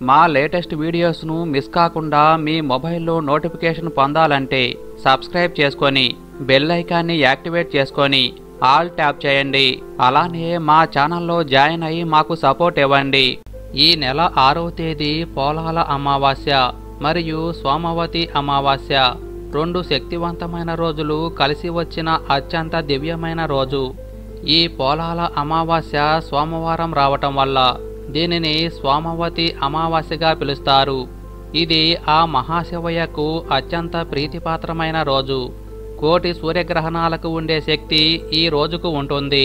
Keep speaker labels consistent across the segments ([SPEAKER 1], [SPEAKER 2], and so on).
[SPEAKER 1] మా latest వీడియోస్ను miss కాకుండా మీ మొబైల్లో నోటిఫికేషన్ పొందాలంటే సబ్స్క్రైబ్ చేసుకొని బెల్ ఐకాన్ని యాక్టివేట్ చేసుకొని ఆల్ ట్యాప్ చేయండి అలానే మా ఛానల్లో జాయిన్ అయ్యి మాకు సపోర్ట్ ఇవ్వండి ఈ నెల ఆరవ తేదీ పోలాల అమావాస్య మరియు సోమవతి అమావాస్య రెండు శక్తివంతమైన రోజులు కలిసి వచ్చిన అత్యంత దివ్యమైన రోజు ఈ పోలాల అమావాస్య సోమవారం రావటం వల్ల దీనిని సోమవతి అమావాస్యగా పిలుస్తారు ఇది ఆ మహాశివయ్యకు అత్యంత ప్రీతిపాత్రమైన రోజు కోటి సూర్యగ్రహణాలకు ఉండే శక్తి ఈ రోజుకు ఉంటుంది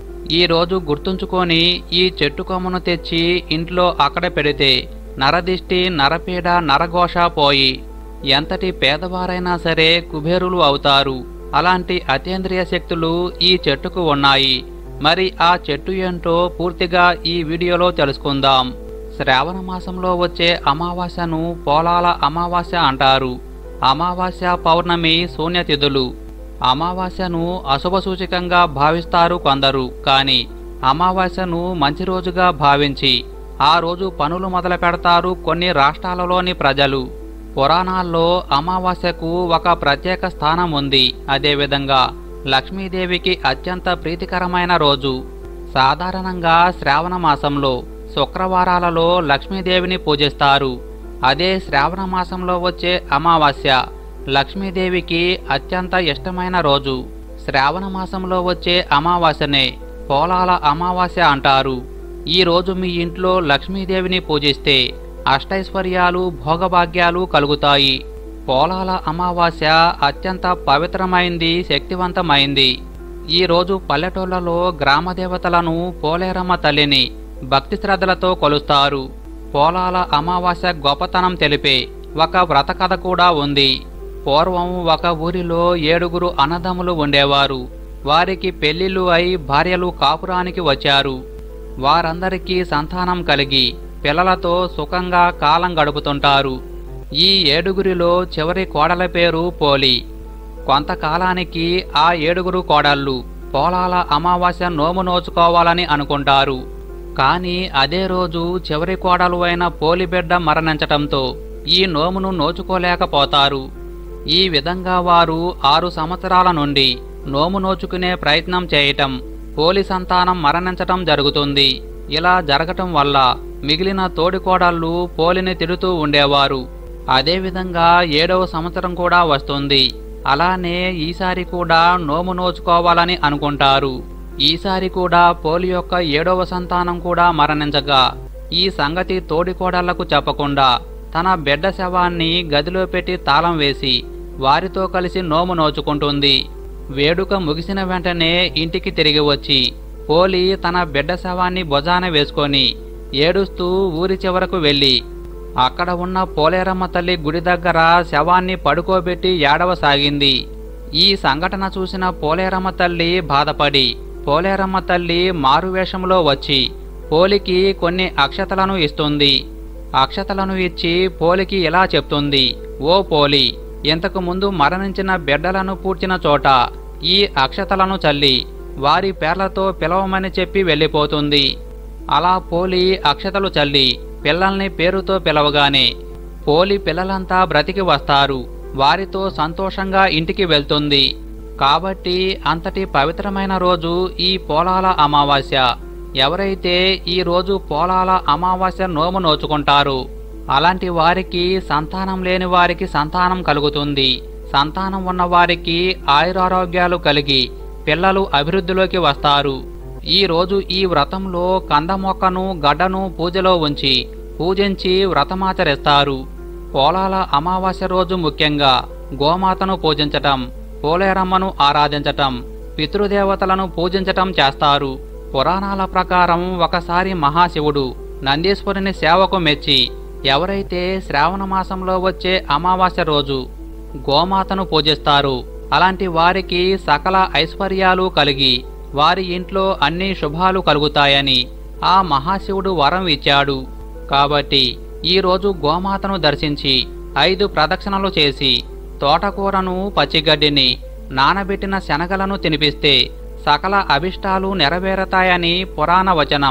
[SPEAKER 1] ఈ రోజు గుర్తుంచుకొని ఈ చెట్టు కొమ్మను తెచ్చి ఇంట్లో అక్కడ పెడితే నరదిష్టి నరపీడ నరఘోష పోయి ఎంతటి పేదవారైనా సరే కుబేరులు అవుతారు అలాంటి అతీంద్రియ శక్తులు ఈ చెట్టుకు ఉన్నాయి మరి ఆ చెట్టు ఏంటో పూర్తిగా ఈ వీడియోలో తెలుసుకుందాం శ్రావణ మాసంలో వచ్చే అమావాస్యను పోలాల అమావాస్య అంటారు అమావాస్య పౌర్ణమి శూన్యతిథులు అమావాస్యను అశుభ సూచకంగా భావిస్తారు కొందరు కానీ అమావాస్యను మంచి రోజుగా భావించి ఆ రోజు పనులు మొదలు పెడతారు కొన్ని రాష్ట్రాలలోని ప్రజలు పురాణాల్లో అమావాస్యకు ఒక ప్రత్యేక స్థానం ఉంది అదేవిధంగా లక్ష్మీదేవికి అత్యంత ప్రీతికరమైన రోజు సాధారణంగా శ్రావణ మాసంలో శుక్రవారాలలో లక్ష్మీదేవిని పూజిస్తారు అదే శ్రావణ మాసంలో వచ్చే అమావాస్య లక్ష్మీదేవికి అత్యంత ఇష్టమైన రోజు శ్రావణ మాసంలో వచ్చే అమావాస్యనే పోలాల అమావాస్య అంటారు ఈ రోజు మీ ఇంట్లో లక్ష్మీదేవిని పూజిస్తే అష్టైశ్వర్యాలు భోగభాగ్యాలు కలుగుతాయి పోలాల అమావాస్య అత్యంత పవిత్రమైంది శక్తివంతమైంది ఈ రోజు పల్లెటూళ్లలో గ్రామదేవతలను పోలేరమ్మ తల్లిని భక్తి శ్రద్ధలతో కొలుస్తారు పోలాల అమావాస్య గొప్పతనం తెలిపే ఒక వ్రత కథ కూడా ఉంది పూర్వం ఒక ఊరిలో ఏడుగురు అన్నదమ్ములు ఉండేవారు వారికి పెళ్లిళ్ళు అయి భార్యలు కాపురానికి వచ్చారు వారందరికీ సంతానం కలిగి పిల్లలతో సుఖంగా కాలం గడుపుతుంటారు ఈ ఏడుగురిలో చివరి కోడల పేరు పోలి కొంతకాలానికి ఆ ఏడుగురు కోడళ్ళు పోలాల అమావాస్య నోము నోచుకోవాలని అనుకుంటారు కానీ అదే రోజు చివరి కోడలు అయిన పోలిబిడ్డ మరణించటంతో ఈ నోమును నోచుకోలేకపోతారు ఈ విధంగా వారు ఆరు సంవత్సరాల నుండి నోము నోచుకునే ప్రయత్నం చేయటం పోలి సంతానం మరణించటం జరుగుతుంది ఇలా జరగటం వల్ల మిగిలిన తోడికోడళ్ళు పోలిని తిడుతూ ఉండేవారు అదేవిధంగా ఏడవ సంవత్సరం కూడా వస్తుంది అలానే ఈసారి కూడా నోము నోచుకోవాలని అనుకుంటారు ఈసారి కూడా పోలి యొక్క ఏడవ సంతానం కూడా మరణించగా ఈ సంగతి తోడికోడళ్లకు చెప్పకుండా తన బిడ్డ శవాన్ని గదిలో పెట్టి తాళం వేసి వారితో కలిసి నోము నోచుకుంటుంది వేడుక ముగిసిన వెంటనే ఇంటికి తిరిగి వచ్చి పోలి తన బిడ్డ శవాన్ని భుజాన వేసుకొని ఏడుస్తూ ఊరి చివరకు వెళ్ళి అక్కడ ఉన్న పోలేరమ్మ తల్లి గుడి దగ్గర శవాన్ని పడుకోబెట్టి ఏడవసాగింది ఈ సంఘటన చూసిన పోలేరమ్మ తల్లి బాధపడి పోలేరమ్మ తల్లి మారువేషంలో వచ్చి పోలికి కొన్ని అక్షతలను ఇస్తుంది అక్షతలను ఇచ్చి పోలికి ఇలా చెప్తుంది ఓ పోలి ఇంతకు ముందు మరణించిన బిడ్డలను పూడ్చిన చోట ఈ అక్షతలను చల్లి వారి పేర్లతో పిలవమని చెప్పి వెళ్ళిపోతుంది అలా పోలి అక్షతలు చల్లి పిల్లల్ని పేరుతో పిలవగానే పోలి పిల్లలంతా బ్రతికి వస్తారు వారితో సంతోషంగా ఇంటికి వెళ్తుంది కాబట్టి అంతటి పవిత్రమైన రోజు ఈ పోలాల అమావాస్య ఎవరైతే ఈ రోజు పోలాల అమావాస్య నోము నోచుకుంటారో అలాంటి వారికి సంతానం లేని వారికి సంతానం కలుగుతుంది సంతానం ఉన్న వారికి ఆయురారోగ్యాలు కలిగి పిల్లలు అభివృద్ధిలోకి వస్తారు ఈ రోజు ఈ వ్రతంలో కంద మొక్కను గడ్డను పూజలో ఉంచి పూజించి వ్రతమాచరిస్తారు పోలాల అమావాస్య రోజు ముఖ్యంగా గోమాతను పూజించటం పోలేరమ్మను ఆరాధించటం పితృదేవతలను పూజించటం చేస్తారు పురాణాల ప్రకారం ఒకసారి మహాశివుడు నందీశ్వరుని సేవకు మెచ్చి ఎవరైతే శ్రావణ మాసంలో వచ్చే అమావాస్య రోజు గోమాతను పూజిస్తారు అలాంటి వారికి సకల ఐశ్వర్యాలు కలిగి వారి ఇంట్లో అన్ని శుభాలు కలుగుతాయని ఆ మహాశివుడు వరం ఇచ్చాడు కాబట్టి ఈరోజు గోమాతను దర్శించి ఐదు ప్రదక్షిణలు చేసి తోటకూరను పచ్చిగడ్డిని నానబెట్టిన శనగలను తినిపిస్తే సకల అభిష్టాలు నెరవేరతాయని పురాణ వచనం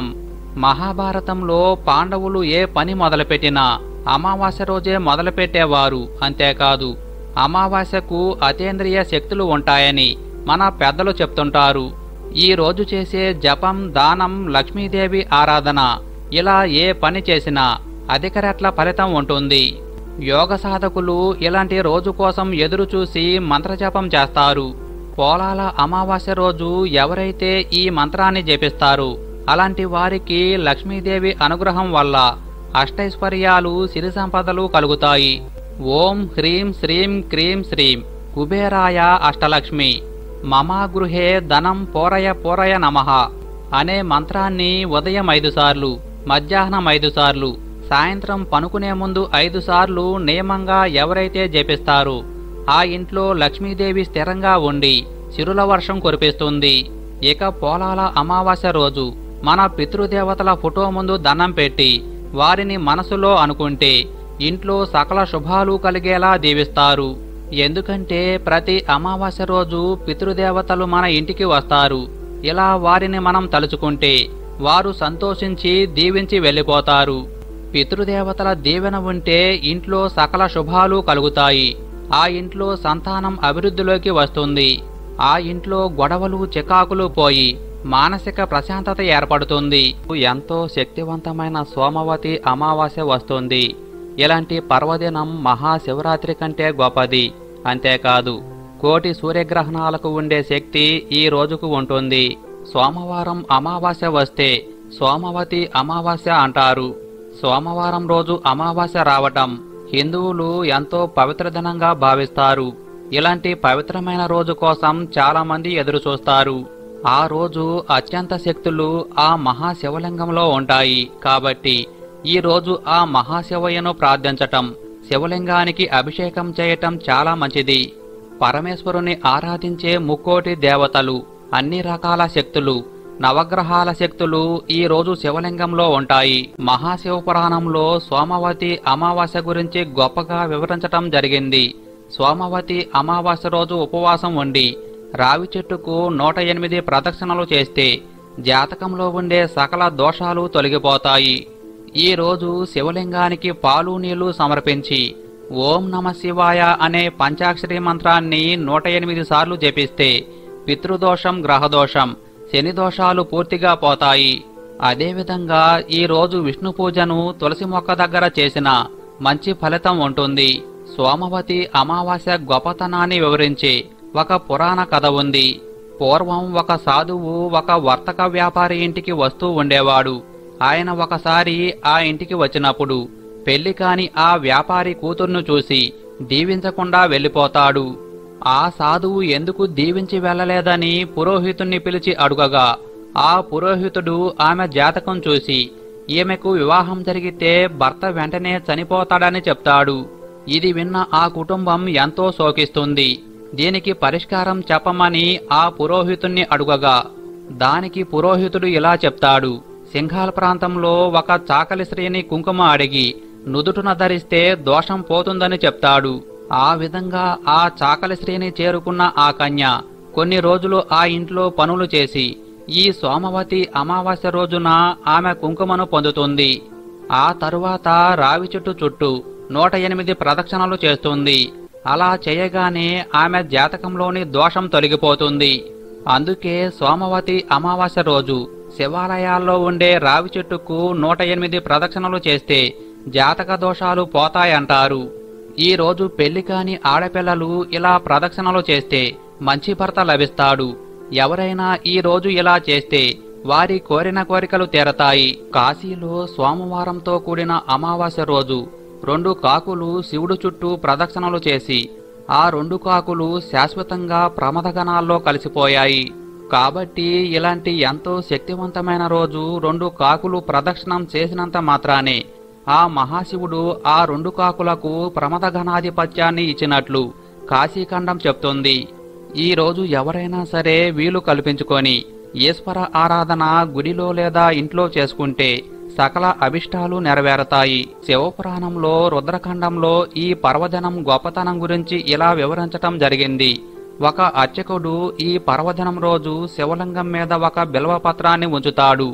[SPEAKER 1] మహాభారతంలో పాండవులు ఏ పని మొదలుపెట్టినా అమావాస్య రోజే మొదలుపెట్టేవారు అంతేకాదు అమావాస్యకు అతేంద్రియ శక్తులు ఉంటాయని మన పెద్దలు చెప్తుంటారు ఈ రోజు చేసే జపం దానం లక్ష్మీదేవి ఆరాధన ఇలా ఏ పని చేసినా అధిక రెట్ల ఫలితం ఉంటుంది యోగ సాధకులు ఇలాంటి రోజు కోసం ఎదురు చూసి మంత్రజపం చేస్తారు పోలాల అమావాస్య రోజు ఎవరైతే ఈ మంత్రాన్ని జపిస్తారో అలాంటి వారికి లక్ష్మీదేవి అనుగ్రహం వల్ల అష్టైశ్వర్యాలు సిరి సంపదలు కలుగుతాయి ఓం హ్రీం శ్రీం క్రీం శ్రీం కుబేరాయ అష్టలక్ష్మి మమా గృహే ధనం పోరయ పోరయ నమః అనే మంత్రాన్ని ఉదయం ఐదు సార్లు మధ్యాహ్నం ఐదు సార్లు సాయంత్రం పనుకునే ముందు ఐదు సార్లు నియమంగా ఎవరైతే జపిస్తారో ఆ ఇంట్లో లక్ష్మీదేవి స్థిరంగా ఉండి సిరుల వర్షం కురిపిస్తుంది ఇక పోలాల అమావాస్య రోజు మన పితృదేవతల ఫోటో ముందు దండం పెట్టి వారిని మనసులో అనుకుంటే ఇంట్లో సకల శుభాలు కలిగేలా దీవిస్తారు ఎందుకంటే ప్రతి అమావాస్య రోజు పితృదేవతలు మన ఇంటికి వస్తారు ఇలా వారిని మనం తలుచుకుంటే వారు సంతోషించి దీవించి వెళ్ళిపోతారు పితృదేవతల దీవెన ఉంటే ఇంట్లో సకల శుభాలు కలుగుతాయి ఆ ఇంట్లో సంతానం అభివృద్ధిలోకి వస్తుంది ఆ ఇంట్లో గొడవలు చికాకులు పోయి మానసిక ప్రశాంతత ఏర్పడుతుంది ఎంతో శక్తివంతమైన సోమవతి అమావాస్య వస్తుంది ఇలాంటి పర్వదినం మహాశివరాత్రి కంటే గొప్పది అంతేకాదు కోటి సూర్యగ్రహణాలకు ఉండే శక్తి ఈ రోజుకు ఉంటుంది సోమవారం అమావాస్య వస్తే సోమవతి అమావాస్య అంటారు సోమవారం రోజు అమావాస్య రావటం హిందువులు ఎంతో పవిత్ర దినంగా భావిస్తారు ఇలాంటి పవిత్రమైన రోజు కోసం చాలా మంది ఎదురు చూస్తారు ఆ రోజు అత్యంత శక్తులు ఆ మహాశివలింగంలో ఉంటాయి కాబట్టి ఈ రోజు ఆ మహాశివయ్యను ప్రార్థించటం శివలింగానికి అభిషేకం చేయటం చాలా మంచిది పరమేశ్వరుని ఆరాధించే ముక్కోటి దేవతలు అన్ని రకాల శక్తులు నవగ్రహాల శక్తులు ఈ రోజు శివలింగంలో ఉంటాయి మహాశివ పురాణంలో సోమవతి అమావాస్య గురించి గొప్పగా వివరించటం జరిగింది సోమవతి అమావాస్య రోజు ఉపవాసం ఉండి రావి చెట్టుకు నూట ఎనిమిది ప్రదక్షిణలు చేస్తే జాతకంలో ఉండే సకల దోషాలు తొలగిపోతాయి ఈ రోజు శివలింగానికి పాలు నీళ్లు సమర్పించి ఓం నమ శివాయ అనే పంచాక్షరి మంత్రాన్ని నూట ఎనిమిది సార్లు జపిస్తే పితృదోషం గ్రహదోషం శని దోషాలు పూర్తిగా పోతాయి అదేవిధంగా ఈ రోజు విష్ణు పూజను తులసి మొక్క దగ్గర చేసిన మంచి ఫలితం ఉంటుంది సోమవతి అమావాస్య గొప్పతనాన్ని వివరించే ఒక పురాణ కథ ఉంది పూర్వం ఒక సాధువు ఒక వర్తక వ్యాపారి ఇంటికి వస్తూ ఉండేవాడు ఆయన ఒకసారి ఆ ఇంటికి వచ్చినప్పుడు పెళ్లి కాని ఆ వ్యాపారి కూతుర్ను చూసి దీవించకుండా వెళ్ళిపోతాడు ఆ సాధువు ఎందుకు దీవించి వెళ్ళలేదని పురోహితుణ్ణి పిలిచి అడుగగా ఆ పురోహితుడు ఆమె జాతకం చూసి ఈమెకు వివాహం జరిగితే భర్త వెంటనే చనిపోతాడని చెప్తాడు ఇది విన్న ఆ కుటుంబం ఎంతో శోకిస్తుంది దీనికి పరిష్కారం చెప్పమని ఆ పురోహితుణ్ణి అడుగగా దానికి పురోహితుడు ఇలా చెప్తాడు సింఘాల ప్రాంతంలో ఒక చాకలి స్త్రీని కుంకుమ అడిగి నుదుటున ధరిస్తే దోషం పోతుందని చెప్తాడు ఆ విధంగా ఆ చాకలి స్త్రీని చేరుకున్న ఆ కన్య కొన్ని రోజులు ఆ ఇంట్లో పనులు చేసి ఈ సోమవతి అమావాస్య రోజున ఆమె కుంకుమను పొందుతుంది ఆ తరువాత రావి చెట్టు చుట్టూ నూట ఎనిమిది ప్రదక్షిణలు చేస్తుంది అలా చేయగానే ఆమె జాతకంలోని దోషం తొలగిపోతుంది అందుకే సోమవతి అమావాస్య రోజు శివాలయాల్లో ఉండే రావి చెట్టుకు నూట ఎనిమిది ప్రదక్షిణలు చేస్తే జాతక దోషాలు పోతాయంటారు ఈ రోజు పెళ్లి కాని ఆడపిల్లలు ఇలా ప్రదక్షిణలు చేస్తే మంచి భర్త లభిస్తాడు ఎవరైనా ఈ రోజు ఇలా చేస్తే వారి కోరిన కోరికలు తీరతాయి కాశీలో సోమవారంతో కూడిన అమావాస్య రోజు రెండు కాకులు శివుడు చుట్టూ ప్రదక్షిణలు చేసి ఆ రెండు కాకులు శాశ్వతంగా ప్రమదగణాల్లో కలిసిపోయాయి కాబట్టి ఇలాంటి ఎంతో శక్తివంతమైన రోజు రెండు కాకులు ప్రదక్షిణం చేసినంత మాత్రానే ఆ మహాశివుడు ఆ రెండు కాకులకు ప్రమదగణాధిపత్యాన్ని ఇచ్చినట్లు కాశీఖండం చెప్తుంది ఈ రోజు ఎవరైనా సరే వీలు కల్పించుకొని ఈశ్వర ఆరాధన గుడిలో లేదా ఇంట్లో చేసుకుంటే సకల అభిష్టాలు నెరవేరతాయి శివపురాణంలో రుద్రఖండంలో ఈ పర్వదినం గొప్పతనం గురించి ఇలా వివరించటం జరిగింది ఒక అర్చకుడు ఈ పర్వదినం రోజు శివలింగం మీద ఒక బిల్వపత్రాన్ని ఉంచుతాడు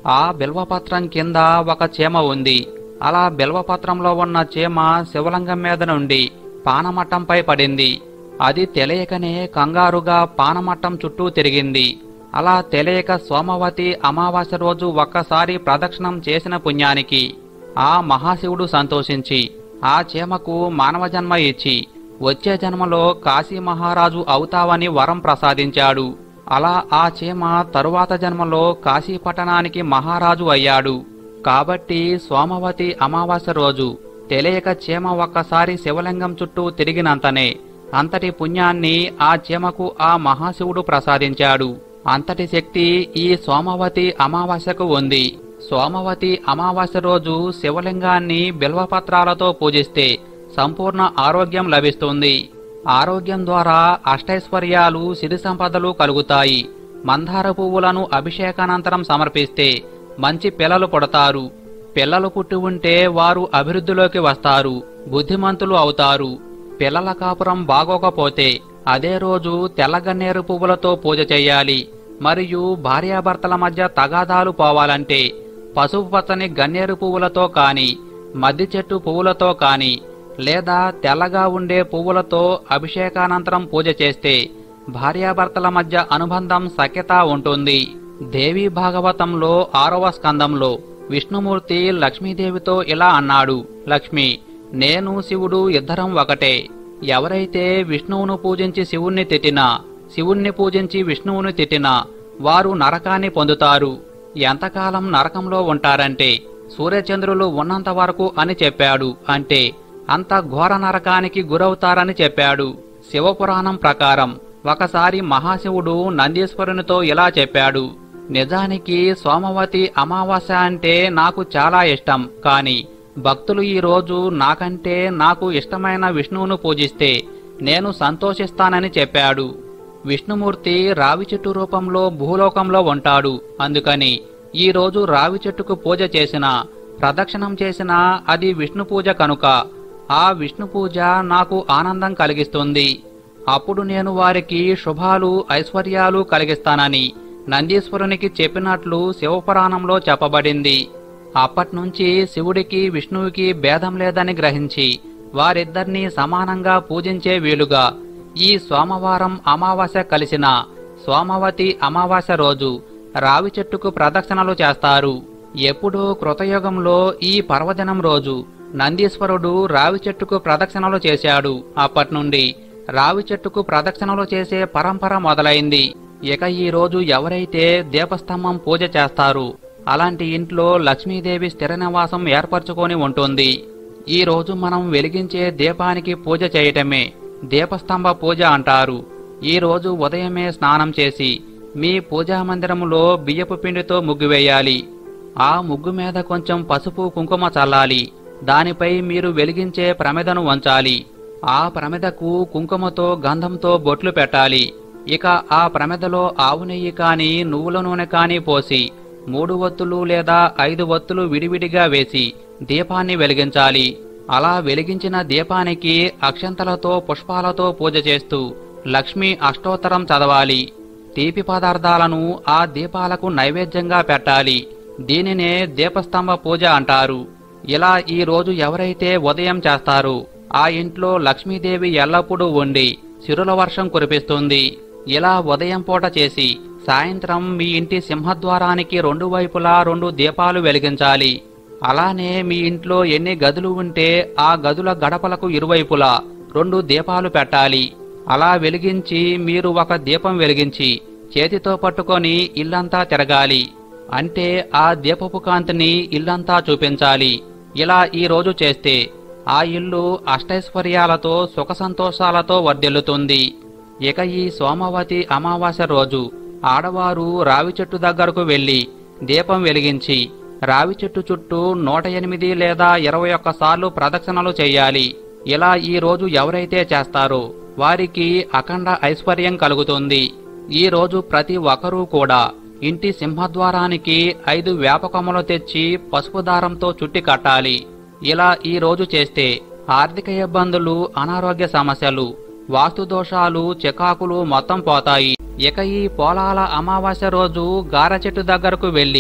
[SPEAKER 1] ఆ బిల్వపత్రం కింద ఒక చీమ ఉంది అలా బిల్వపత్రంలో ఉన్న చీమ శివలింగం మీద నుండి పానమట్టంపై పడింది అది తెలియకనే కంగారుగా పానమట్టం చుట్టూ తిరిగింది అలా తెలియక సోమవతి అమావాస్య రోజు ఒక్కసారి ప్రదక్షిణం చేసిన పుణ్యానికి ఆ మహాశివుడు సంతోషించి ఆ చీమకు మానవ జన్మ ఇచ్చి వచ్చే జన్మలో కాశీ మహారాజు అవుతావని వరం ప్రసాదించాడు అలా ఆ చీమ తరువాత జన్మలో కాశీ పట్టణానికి మహారాజు అయ్యాడు కాబట్టి సోమవతి అమావాస్య రోజు తెలియక చీమ ఒక్కసారి శివలింగం చుట్టూ తిరిగినంతనే అంతటి పుణ్యాన్ని ఆ చీమకు ఆ మహాశివుడు ప్రసాదించాడు అంతటి శక్తి ఈ సోమవతి అమావాస్యకు ఉంది సోమవతి అమావాస్య రోజు శివలింగాన్ని బిల్వపత్రాలతో పూజిస్తే సంపూర్ణ ఆరోగ్యం లభిస్తుంది ఆరోగ్యం ద్వారా అష్టైశ్వర్యాలు సిరి సంపదలు కలుగుతాయి మందార పువ్వులను అభిషేకానంతరం సమర్పిస్తే మంచి పిల్లలు పుడతారు పిల్లలు పుట్టి ఉంటే వారు అభివృద్ధిలోకి వస్తారు బుద్ధిమంతులు అవుతారు పిల్లల కాపురం బాగోకపోతే అదే రోజు తెల్లగన్నేరు పువ్వులతో పూజ చేయాలి మరియు భార్యాభర్తల మధ్య తగాదాలు పోవాలంటే పసుపు పచ్చని గన్నేరు పువ్వులతో కాని మద్ది చెట్టు పువ్వులతో కాని లేదా తెల్లగా ఉండే పువ్వులతో అభిషేకానంతరం పూజ చేస్తే భార్యాభర్తల మధ్య అనుబంధం సఖ్యత ఉంటుంది దేవి భాగవతంలో ఆరవ స్కందంలో విష్ణుమూర్తి లక్ష్మీదేవితో ఇలా అన్నాడు లక్ష్మి నేను శివుడు ఇద్దరం ఒకటే ఎవరైతే విష్ణువును పూజించి శివుణ్ణి తిట్టినా శివుణ్ణి పూజించి విష్ణువుని తిట్టినా వారు నరకాన్ని పొందుతారు ఎంతకాలం నరకంలో ఉంటారంటే సూర్యచంద్రులు ఉన్నంత వరకు అని చెప్పాడు అంటే అంత ఘోర నరకానికి గురవుతారని చెప్పాడు శివపురాణం ప్రకారం ఒకసారి మహాశివుడు నందీశ్వరునితో ఇలా చెప్పాడు నిజానికి సోమవతి అమావాస్య అంటే నాకు చాలా ఇష్టం కాని భక్తులు ఈ రోజు నాకంటే నాకు ఇష్టమైన విష్ణువును పూజిస్తే నేను సంతోషిస్తానని చెప్పాడు విష్ణుమూర్తి రావి చెట్టు రూపంలో భూలోకంలో ఉంటాడు అందుకని ఈ రోజు రావి చెట్టుకు పూజ చేసినా ప్రదక్షిణం చేసినా అది విష్ణు పూజ కనుక ఆ విష్ణు పూజ నాకు ఆనందం కలిగిస్తుంది అప్పుడు నేను వారికి శుభాలు ఐశ్వర్యాలు కలిగిస్తానని నందీశ్వరునికి చెప్పినట్లు శివపురాణంలో చెప్పబడింది అప్పట్నుంచి శివుడికి విష్ణువుకి భేదం లేదని గ్రహించి వారిద్దరినీ సమానంగా పూజించే వీలుగా ఈ సోమవారం అమావాస్య కలిసిన సోమవతి అమావాస్య రోజు రావి చెట్టుకు ప్రదక్షిణలు చేస్తారు ఎప్పుడో కృతయుగంలో ఈ పర్వదినం రోజు నందీశ్వరుడు రావి చెట్టుకు ప్రదక్షిణలు చేశాడు అప్పట్నుండి రావి చెట్టుకు ప్రదక్షిణలు చేసే పరంపర మొదలైంది ఇక ఈ రోజు ఎవరైతే దీపస్తంభం పూజ చేస్తారు అలాంటి ఇంట్లో లక్ష్మీదేవి స్థిర నివాసం ఏర్పరచుకొని ఉంటుంది ఈ రోజు మనం వెలిగించే దీపానికి పూజ చేయటమే దీపస్తంభ పూజ అంటారు ఈ రోజు ఉదయమే స్నానం చేసి మీ పూజా మందిరములో బియ్యపు పిండితో ముగ్గు వేయాలి ఆ ముగ్గు మీద కొంచెం పసుపు కుంకుమ చల్లాలి దానిపై మీరు వెలిగించే ప్రమిదను వంచాలి ఆ ప్రమిదకు కుంకుమతో గంధంతో బొట్లు పెట్టాలి ఇక ఆ ప్రమిదలో ఆవు నెయ్యి కాని నువ్వుల నూనె కాని పోసి మూడు ఒత్తులు లేదా ఐదు ఒత్తులు విడివిడిగా వేసి దీపాన్ని వెలిగించాలి అలా వెలిగించిన దీపానికి అక్షంతలతో పుష్పాలతో పూజ చేస్తూ లక్ష్మీ అష్టోత్తరం చదవాలి తీపి పదార్థాలను ఆ దీపాలకు నైవేద్యంగా పెట్టాలి దీనినే దీపస్తంభ పూజ అంటారు ఇలా ఈ రోజు ఎవరైతే ఉదయం చేస్తారో ఆ ఇంట్లో లక్ష్మీదేవి ఎల్లప్పుడూ ఉండి సిరుల వర్షం కురిపిస్తుంది ఇలా ఉదయం పూట చేసి సాయంత్రం మీ ఇంటి సింహద్వారానికి రెండు వైపులా రెండు దీపాలు వెలిగించాలి అలానే మీ ఇంట్లో ఎన్ని గదులు ఉంటే ఆ గదుల గడపలకు ఇరువైపులా రెండు దీపాలు పెట్టాలి అలా వెలిగించి మీరు ఒక దీపం వెలిగించి చేతితో పట్టుకొని ఇల్లంతా తిరగాలి అంటే ఆ దీపపు కాంతిని ఇల్లంతా చూపించాలి ఇలా ఈ రోజు చేస్తే ఆ ఇల్లు అష్టైశ్వర్యాలతో సుఖ సంతోషాలతో వర్ధిల్లుతుంది ఇక ఈ సోమవతి అమావాస్య రోజు ఆడవారు రావి చెట్టు దగ్గరకు వెళ్లి దీపం వెలిగించి రావి చెట్టు చుట్టూ నూట ఎనిమిది లేదా ఇరవై ఒక్క సార్లు ప్రదక్షిణలు చేయాలి ఇలా ఈ రోజు ఎవరైతే చేస్తారో వారికి అఖండ ఐశ్వర్యం కలుగుతుంది ఈ రోజు ప్రతి ఒక్కరూ కూడా ఇంటి సింహద్వారానికి ఐదు వ్యాపకములు తెచ్చి పసుపు దారంతో చుట్టి కట్టాలి ఇలా ఈ రోజు చేస్తే ఆర్థిక ఇబ్బందులు అనారోగ్య సమస్యలు వాస్తు దోషాలు చికాకులు మొత్తం పోతాయి ఇక ఈ పోలాల అమావాస్య రోజు గార చెట్టు దగ్గరకు వెళ్లి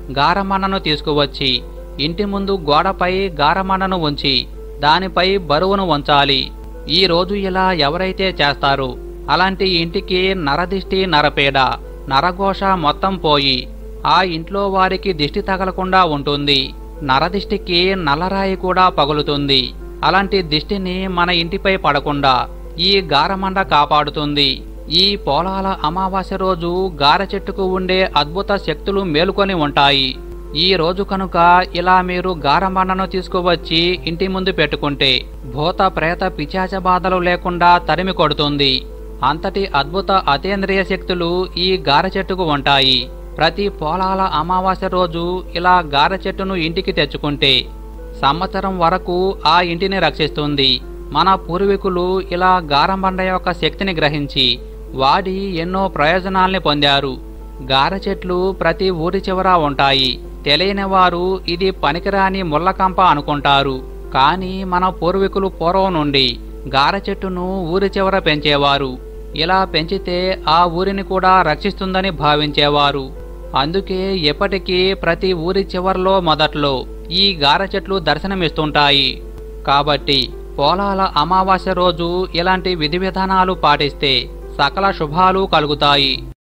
[SPEAKER 1] గారమన్నను తీసుకువచ్చి ఇంటి ముందు గోడపై గారమన్నను ఉంచి దానిపై బరువును ఉంచాలి ఈ రోజు ఇలా ఎవరైతే చేస్తారో అలాంటి ఇంటికి నరదిష్టి నరపేడ నరఘోష మొత్తం పోయి ఆ ఇంట్లో వారికి దిష్టి తగలకుండా ఉంటుంది నరదిష్టికి నల్లరాయి కూడా పగులుతుంది అలాంటి దిష్టిని మన ఇంటిపై పడకుండా ఈ గారమండ కాపాడుతుంది ఈ పోలాల అమావాస్య రోజు గార చెట్టుకు ఉండే అద్భుత శక్తులు మేలుకొని ఉంటాయి ఈ రోజు కనుక ఇలా మీరు గారమండను తీసుకువచ్చి ఇంటి ముందు పెట్టుకుంటే భూత ప్రేత పిచాచ బాధలు లేకుండా తరిమి కొడుతుంది అంతటి అద్భుత అతేంద్రియ శక్తులు ఈ గార చెట్టుకు ఉంటాయి ప్రతి పోలాల అమావాస్య రోజు ఇలా గార చెట్టును ఇంటికి తెచ్చుకుంటే సంవత్సరం వరకు ఆ ఇంటిని రక్షిస్తుంది మన పూర్వీకులు ఇలా గారంబండ యొక్క శక్తిని గ్రహించి వాడి ఎన్నో ప్రయోజనాల్ని పొందారు గార చెట్లు ప్రతి ఊరి చివర ఉంటాయి తెలియని వారు ఇది పనికిరాని ముళ్ళకంప అనుకుంటారు కానీ మన పూర్వీకులు పూర్వం నుండి గార చెట్టును ఊరి చివర పెంచేవారు ఇలా పెంచితే ఆ ఊరిని కూడా రక్షిస్తుందని భావించేవారు అందుకే ఎప్పటికీ ప్రతి ఊరి చివర్లో మొదట్లో ఈ గార చెట్లు దర్శనమిస్తుంటాయి కాబట్టి పోలాల అమావాస్య రోజు ఇలాంటి విధి విధానాలు పాటిస్తే సకల శుభాలు కలుగుతాయి